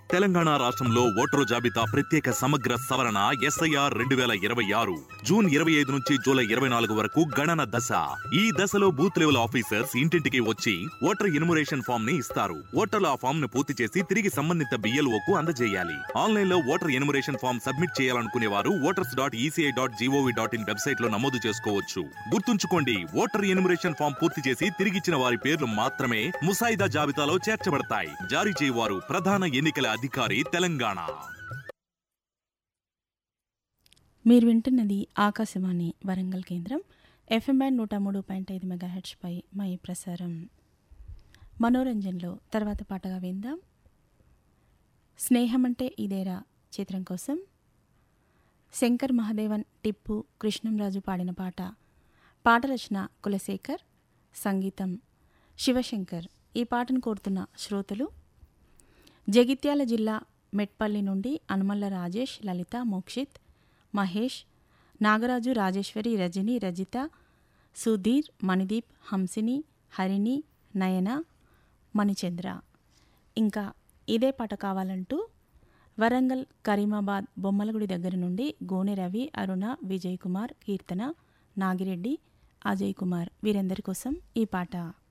తెలంగాణ రాష్ట్రంలో ఓటరు జాబితా ప్రత్యేక సమగ్ర సవరణ ఎస్ఐఆర్ రెండు వేల ఇరవై ఆరు జూన్ ఇరవై ఐదు నుంచి జూలై ఇరవై నాలుగు వరకు గణన దశ ఈ దశలో బూత్ లెవెల్ ఆఫీసర్స్ ఇంటింటికి వచ్చి ఓటర్ ఎన్యుమరేషన్ ఫామ్ ని ఇస్తారు ఓటర్లు ఆ ఫామ్ ను పూర్తి చేసి తిరిగి సంబంధిత BLO కు అందజేయాలి ఆన్లైన్ లో ఓటర్ ఎన్యుమరేషన్ ఫామ్ సబ్మిట్ చేయాలనుకునే వారు voters dot ECI dot GOV dot in website లో నమోదు చేసుకోవచ్చు గుర్తుంచుకోండి ఓటర్ ఎన్యుమరేషన్ ఫామ్ పూర్తి చేసి తిరిగిచ్చిన వారి పేర్లు మాత్రమే ముసాయిదా జాబితాలో చేర్చబడతాయి జారీ చేయవారు ప్రధాన ఎన్నికల అధికారి తెలంగాణ మీరు వింటున్నది ఆకాశవాణి వరంగల్ కేంద్రం ఎఫ్ఎం బ్యాండ్ నూట మూడు పాయింట్ ఐదు మెగాహెడ్స్పై మా ఈ ప్రసారం మనోరంజన్లో తర్వాత పాటగా విందాం స్నేహం అంటే ఇదేరా చిత్రం కోసం శంకర్ మహాదేవన్ టిప్పు కృష్ణంరాజు పాడిన పాట పాట రచన కులశేఖర్ సంగీతం శివశంకర్ ఈ పాటను కోరుతున్న శ్రోతలు జగిత్యాల జిల్లా మెట్పల్లి నుండి అనుమల్ల రాజేష్ లలిత మోక్షిత్ మహేష్ నాగరాజు రాజేశ్వరి రజని రజిత సుధీర్ మణిదీప్ హంసిని హరిణి నయన మణిచంద్ర ఇంకా ఇదే పాట కావాలంటూ వరంగల్ కరీమాబాద్ బొమ్మలగుడి దగ్గర నుండి గోనె రవి అరుణ విజయ్ కుమార్ కీర్తన నాగిరెడ్డి అజయ్ కుమార్ వీరందరి కోసం ఈ పాట